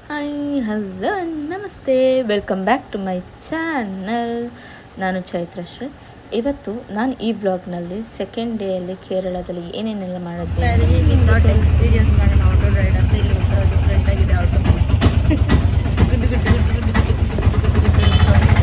Hi hello ನಮಸ್ತೆ welcome back to my channel ನಾನು ಚೈತ್ರ ಶ್ರೀ ಇವತ್ತು ನಾನು ಈ ವ್ಲಾಗ್ನಲ್ಲಿ ಸೆಕೆಂಡ್ ಡೇಯಲ್ಲಿ ಕೇರಳದಲ್ಲಿ ಏನೇನೆಲ್ಲ ಮಾಡಿದ್ವಿ ಎಕ್ಸ್ಪೀರಿಯನ್ಸ್ ಮಾಡೋಣ ಆಟೋ ರೈಡ್ ಅಂತ ಇಲ್ಲಿ ಒಂಥರ ಡಿಫ್ರೆಂಟ್ ಆಗಿದೆ ಆಟೋ ಗುಡ್ಡು ಗುಡ್ಡು ಗುಡ್ಡು ಗುಡ್ಡು ಗುಡ್ಡು ಗುಡ್ಡು ಗುಡ್ಡು ಗುಡ್ಡು ಗುಡ್ಡು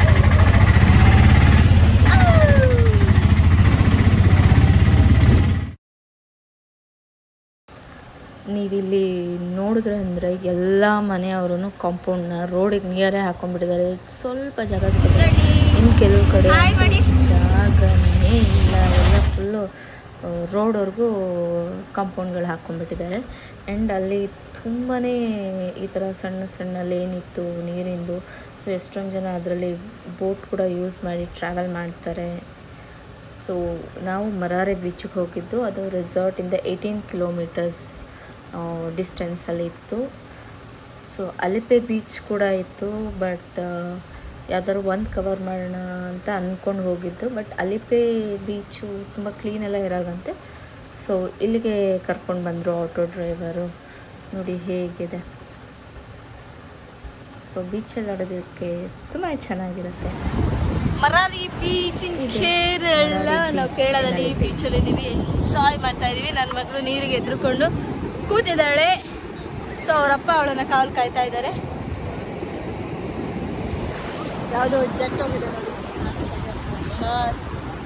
ನೀವಿಲ್ಲಿ ನೋಡಿದ್ರೆ ಅಂದರೆ ಎಲ್ಲ ಮನೆಯವರು ಕಾಂಪೌಂಡ್ನ ರೋಡಿಗೆ ನಿಯರೇ ಹಾಕೊಂಡ್ಬಿಟ್ಟಿದ್ದಾರೆ ಸ್ವಲ್ಪ ಜಾಗ ಬಿಟ್ಟಿದ್ದಾರೆ. ಇನ್ನು ಕೆಲವು ಕಡೆ Hi, ಅಂತೂ ಮಾಡಿ. ಜಾಗನೇ ಇಲ್ಲ ಎಲ್ಲ ಫುಲ್ಲು ರೋಡ್ವರೆಗೂ ಕಾಂಪೌಂಡ್ಗಳು ಹಾಕ್ಕೊಂಡ್ಬಿಟ್ಟಿದ್ದಾರೆ ಆ್ಯಂಡ್ ಅಲ್ಲಿ ತುಂಬಾ ಈ ಥರ ಸಣ್ಣ ಸಣ್ಣ ಲೇನ್ ಇತ್ತು ನೀರಿಂದು ಸೊ ಎಷ್ಟೊಂದು ಜನ ಅದರಲ್ಲಿ ಬೋಟ್ ಕೂಡ ಯೂಸ್ ಮಾಡಿ ಟ್ರಾವೆಲ್ ಮಾಡ್ತಾರೆ ಸೊ ನಾವು ಮರಾರೆ ಬೀಚಿಗೆ ಹೋಗಿದ್ದು ಅದು ರೆಸಾರ್ಟಿಂದ ಏಯ್ಟೀನ್ ಕಿಲೋಮೀಟರ್ಸ್ ಡಿಸ್ಟೆನ್ಸಲ್ಲಿ ಇತ್ತು ಸೊ ಅಲಿಪೆ ಬೀಚ್ ಕೂಡ ಇತ್ತು ಬಟ್ ಯಾವ್ದಾದ್ರು ಒಂದು ಕವರ್ ಮಾಡೋಣ ಅಂತ ಅಂದ್ಕೊಂಡು ಹೋಗಿದ್ದು ಬಟ್ ಅಲಿಪೆ ಬೀಚು ತುಂಬ ಕ್ಲೀನೆಲ್ಲ ಇರಲ್ವಂತೆ ಸೊ ಇಲ್ಲಿಗೆ ಕರ್ಕೊಂಡು ಬಂದರು ಆಟೋ ಡ್ರೈವರು ನೋಡಿ ಹೇಗಿದೆ ಸೊ ಬೀಚಲ್ಲಿ ಆಡೋದಕ್ಕೆ ತುಂಬ ಚೆನ್ನಾಗಿರುತ್ತೆ ಮರಾರಿ ಬೀಚ್ ಇನ್ ಕೇರಳ ನಾವು ಕೇರಳದಲ್ಲಿ ಬೀಚಲ್ಲಿ ಇದೀವಿ ಎಂಜಾಯ್ ಮಾಡ್ತಾ ಇದೀವಿ ನನ್ನ ಮಗಳು ನೀರಿಗೆ ಎದ್ರುಕೊಂಡು ಕೂತಿದ್ದಾಳೆ ಸೊ ಅವರಪ್ಪ ಅವಳನ್ನ ಕಾವಲು ಕಾಯ್ತಾ ಇದ್ದಾರೆ ಯಾವುದೋ ಜಟ್ ಹೋಗಿದೆ ನೋಡಿ ಸರ್.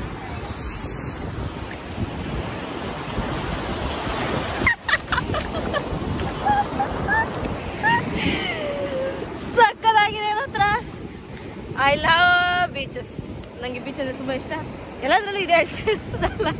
ಸಕ್ಕದಾಗಿದೆ ಮಾತ್ರ ಐ ಲವ್ ಬೀಚಸ್ ನನಗೆ ಬೀಚ್ ಅಂದರೆ ತುಂಬ ಇಷ್ಟ ಎಲ್ಲದರಲ್ಲೂ ಇದೆ ಅಲ್ಲ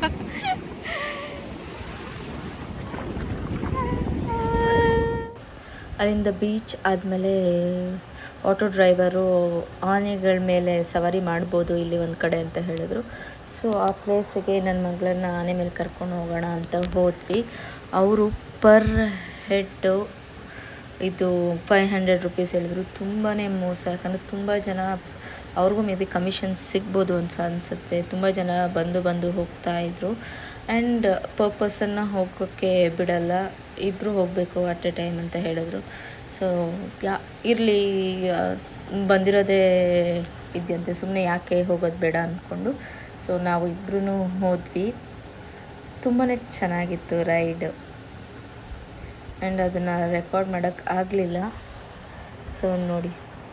ಅಲ್ಲಿಂದ ಬೀಚ್ ಆದಮೇಲೆ ಆಟೋ ಡ್ರೈವರು ಆನೆಗಳ ಮೇಲೆ ಸವಾರಿ ಮಾಡ್ಬೋದು ಇಲ್ಲಿ ಒಂದು ಕಡೆ ಅಂತ ಹೇಳಿದ್ರು ಸೊ ಆ ಪ್ಲೇಸಿಗೆ ನನ್ನ ಮಗಳನ್ನ ಆನೆ ಮೇಲೆ ಕರ್ಕೊಂಡು ಹೋಗೋಣ ಅಂತ ಹೋದ್ವಿ ಅವರು ಪರ್ ಹೆಡ್ಡು ಇದು ಫೈವ್ ಹಂಡ್ರೆಡ್ ರುಪೀಸ್ ಹೇಳಿದ್ರು ತುಂಬಾ ಮೋಸ ಯಾಕಂದರೆ ತುಂಬ ಜನ ಅವ್ರಿಗೂ ಮೇ ಬಿ ಕಮಿಷನ್ ಸಿಗ್ಬೋದು ಅಂತ ಅನಿಸುತ್ತೆ ತುಂಬ ಜನ ಬಂದು ಬಂದು ಹೋಗ್ತಾ ಇದ್ರು ಆ್ಯಂಡ್ ಪರ್ ಪರ್ಸನ್ನ ಹೋಗೋಕ್ಕೆ ಬಿಡಲ್ಲ ಇಬ್ಬರು ಹೋಗಬೇಕು ಅಟ್ ಎ ಟೈಮ್ ಅಂತ ಹೇಳಿದ್ರು ಸೊ ಯಾ ಇರಲಿ ಬಂದಿರೋದೇ ಇದೆಯಂತೆ ಸುಮ್ಮನೆ ಯಾಕೆ ಹೋಗೋದು ಬೇಡ ಅಂದ್ಕೊಂಡು ಸೊ ನಾವು ಇಬ್ಬರೂ ಹೋದ್ವಿ ತುಂಬಾ ಚೆನ್ನಾಗಿತ್ತು ರೈಡ್ ಆ್ಯಂಡ್ ಅದನ್ನು ರೆಕಾರ್ಡ್ ಮಾಡೋಕ್ಕೆ ಆಗಲಿಲ್ಲ ಸೊ ನೋಡಿ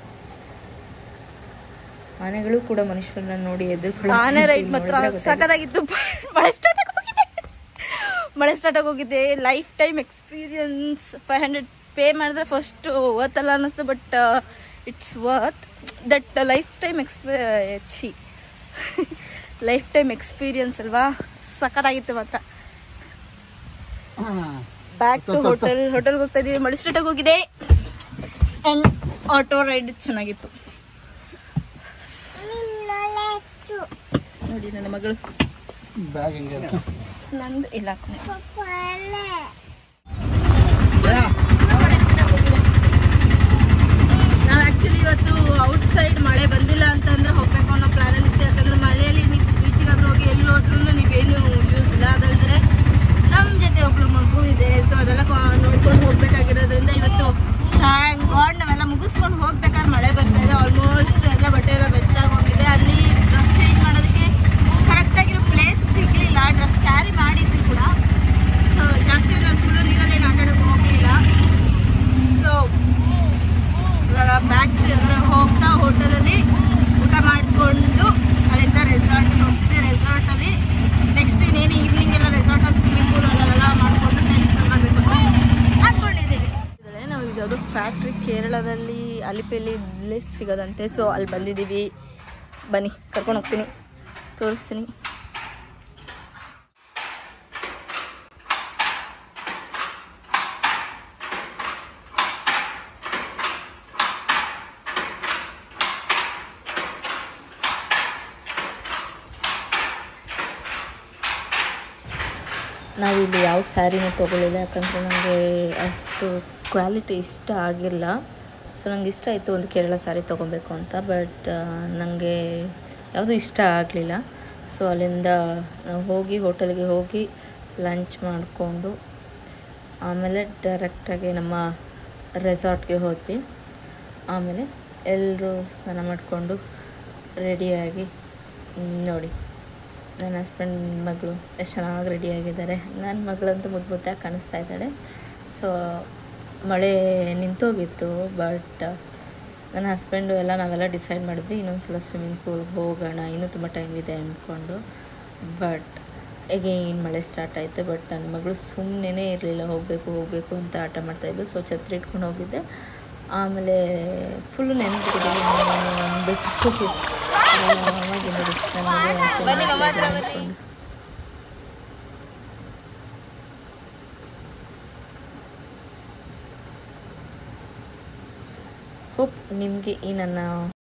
ಆನೆಗಳು ಕೂಡ ಮನುಷ್ಯರನ್ನ ನೋಡಿ ಎದುರು ಆನೆ ರೈಡ್ ಮಾತ್ರ ಸಖತ್ತಾಗಿತ್ತು ಮಳೆ ಸ್ಟಾರ್ಟ್ ಹೋಗಿದೆ ಮಳೆ ಸ್ಟಾರ್ಟ್ ಹೋಗಿದೆ life time experience five hundred pay ಮಾಡಿದ್ರೆ ಫಸ್ಟ್ ವರ್ತ್ ಅಲ್ಲ ಅನ್ನಿಸ್ತು but it's worth that life time experience ಛಿ ಲೈಫ್ ಟೈಮ್ ಎಕ್ಸ್ಪೀರಿಯನ್ಸ್ ಅಲ್ವಾ ಸಖತ್ತಾಗಿತ್ತು ಮಾತ್ರ ಬ್ಯಾಕ್ ಟು ಹೋಟೆಲ್ ಹೋಟೆಲ್ಗೆ ಹೋಗ್ತಾ ಇದೀವಿ ಮಳೆ ಸ್ಟಾರ್ಟ್ ಹೋಗಿದೆ ಆ್ಯಂಡ್ ಆಟೋ ರೈಡ್ ಚೆನ್ನಾಗಿತ್ತು ನೋಡಿ ನನ್ನ ಮಗಳು ಬ್ಯಾಗ್ ಹಿಂಗೆ ಇರುತ್ತೆ. ನಂದು ಇಲ್ಲ ನಾವು ಆಕ್ಚುಲಿ ಇವತ್ತು ಔಟ್ ಸೈಡ್ ಮಳೆ ಬಂದಿಲ್ಲ ಅಂತಂದ್ರೆ ಹೋಗ್ಬೇಕು ಅನ್ನೋ ಪ್ಲಾನ್ ಅಲ್ಲಿ ಇತ್ತು ಯಾಕಂದ್ರೆ ಮಳೆಯಲ್ಲಿ ನೀವು ಬೀಚಿಗಾದ್ರೂ ಹೋಗಿ ಎಲ್ಲಿ ಹೋದ್ರೂ ನೀವೇನು ಯೂಸ್ ಇಲ್ಲ ಅದಲ್ದ್ರೆ ನಮ್ಮ ಜೊತೆ ಒಬ್ಳು ಮಗು ಇದೆ ಸೊ ಅದೆಲ್ಲ ಕೊ- ನೋಡ್ಕೊಂಡು ಹೋಗ್ಬೇಕಾಗಿರೋದ್ರಿಂದ ಇವತ್ತು ಥ್ಯಾಂಕ್ ಗಾಡ್ ನಾವೆಲ್ಲ ಮುಗಿಸ್ಕೊಂಡು ಹೋಗ್ಬೇಕಾದ್ರೆ ಮಳೆ ಬರ್ತಾ ಇದೆ ಆಲ್ಮೋಸ್ಟ್ ಎಲ್ಲ ಬಟ್ಟೆ ಎಲ್ಲ ಬೆಚ್ಚಾಗಿ ಹೋಗಿದೆ ಅಲ್ಲಿ ಡ್ರೆಸ್ ಚೇಂಜ್ ಮಾಡೋದಕ್ಕೆ ಕರೆಕ್ಟಾಗಿರೋ ಪ್ಲೇಸ್ ಸಿಗಲಿಲ್ಲ ಡ್ರೆಸ್ ಕ್ಯಾರಿ ಮಾಡಿದ್ವಿ ಕೂಡ ಸೊ ಜಾಸ್ತಿ ನಾನು ಫುಲ್ಲು ನೀರಲ್ಲಿ ಏನು ಆಟ ಆಡೋಕೆ ಹೋಗಲಿಲ್ಲ ಸೊ ಇವಾಗ ಬ್ಯಾಕ್ ಹೋಗ್ತಾ ಹೋಟೆಲಲ್ಲಿ ಊಟ ಮಾಡಿಕೊಂಡು ಅಲ್ಲಿಂದ ರೆಸಾರ್ಟ್ಗೆ ಹೋಗ್ತಿದ್ದೆ ರೆಸಾರ್ಟಲ್ಲಿ ನೆಕ್ಸ್ಟ್ ಇನ್ನೇನು ಈವ್ನಿಂಗ್ ಎಲ್ಲ ರೆಸಾರ್ಟಲ್ಲಿ ಸ್ವಿಮ್ಮಿಂಗ್ ಪೂಲ್ ಅಲ್ಲೆಲ್ಲ ಮಾಡಿಕೊಂಡು ಟೈಮ್ ಸ್ಪೆಂಡ್ ಮಾಡಬೇಕು ಅಂತ ಅಂದ್ಕೊಂಡಿದ್ದೀವಿ ನಾವು ಇದು ಯಾವುದೋ ಫ್ಯಾಕ್ಟ್ರಿ ಕೇರಳದಲ್ಲಿ ಅಲಿಪೆಯಲ್ಲಿ ಇಲ್ಲೇ ಸಿಗೋದಂತೆ ಸೊ ಅಲ್ಲಿ ಬಂದಿದ್ದೀವಿ ಬನ್ನಿ ಕರ್ಕೊಂಡು ಹೋಗ್ತೀನಿ ತೋರಿಸ್ತೀನಿ ನಾವಿಲ್ಲಿ ಯಾವ ಸ್ಯಾರಿನೂ ತೊಗೊಳ್ಳಿಲ್ಲ ಯಾಕಂದರೆ ನನಗೆ ಅಷ್ಟು ಕ್ವಾಲಿಟಿ ಇಷ್ಟ ಆಗಿಲ್ಲ ಸೊ ನಂಗೆ ಇಷ್ಟ ಆಯಿತು ಒಂದು ಕೇರಳ ಸ್ಯಾರಿ ತೊಗೊಬೇಕು ಅಂತ ಬಟ್ ನನಗೆ ಯಾವುದೂ ಇಷ್ಟ ಆಗಲಿಲ್ಲ ಸೊ ಅಲ್ಲಿಂದ ನಾವು ಹೋಗಿ ಹೋಟೆಲ್ಗೆ ಹೋಗಿ ಲಂಚ್ ಮಾಡಿಕೊಂಡು ಆಮೇಲೆ ಡೈರೆಕ್ಟಾಗಿ ನಮ್ಮ ರೆಸಾರ್ಟ್ಗೆ ಹೋದ್ವಿ ಆಮೇಲೆ ಎಲ್ಲರೂ ಸ್ನಾನ ಮಾಡಿಕೊಂಡು ರೆಡಿಯಾಗಿ ಮ್, ನೋಡಿ ನನ್ನ ಹಸ್ಬೆಂಡ್ ಮಗಳು ಎಷ್ಟು ಚೆನ್ನಾಗಿ ರೆಡಿಯಾಗಿದ್ದಾರೆ ನನ್ನ ಮಗಳಂತೂ ಮುದ್ದು ಮುದ್ದಾಗಿ ಕಾಣಿಸ್ತಾ ಇದ್ದಾಳೆ ಸೊ ಮಳೆ ನಿಂತೋಗಿತ್ತು ಬಟ್ ನನ್ನ ಹಸ್ಬೆಂಡು ಎಲ್ಲ ನಾವೆಲ್ಲ ಡಿಸೈಡ್ ಮಾಡಿದ್ವಿ ಇನ್ನೊಂದು ಸಲ ಸ್ವಿಮ್ಮಿಂಗ್ ಪೂಲ್ಗೆ ಹೋಗೋಣ ಇನ್ನೂ ತುಂಬ ಟೈಮ್ ಇದೆ ಅಂದ್ಕೊಂಡು ಬಟ್ ಎಗೇನ್ ಮಳೆ ಸ್ಟಾರ್ಟ್ ಆಯಿತು ಬಟ್ ನನ್ನ ಮಗಳು ಸುಮ್ಮನೆ ಇರಲಿಲ್ಲ ಹೋಗಬೇಕು ಹೋಗಬೇಕು ಅಂತ ಆಟ ಮಾಡ್ತಾಯಿದ್ದು ಸೊ ಛತ್ರಿ ಇಟ್ಕೊಂಡು ಹೋಗಿದ್ದೆ ಆಮೇಲೆ ಫುಲ್ಲು ನೆನ್ಬಿಟ್ಟಿದ್ದೀವಿ ಅಂದ್ಬಿಟ್ಟು ಆರಾಮಾಗಿ ನೋಡಿ ನನ್ನ ಮಗಳು swim ಮಾಡ್ತಾ ಇದ್ದಾಳೆ ಅಂದ್ಕೊಂಡು. ಹೋಪ್ ನಿಮಗೆ ಈ ನನ್ನ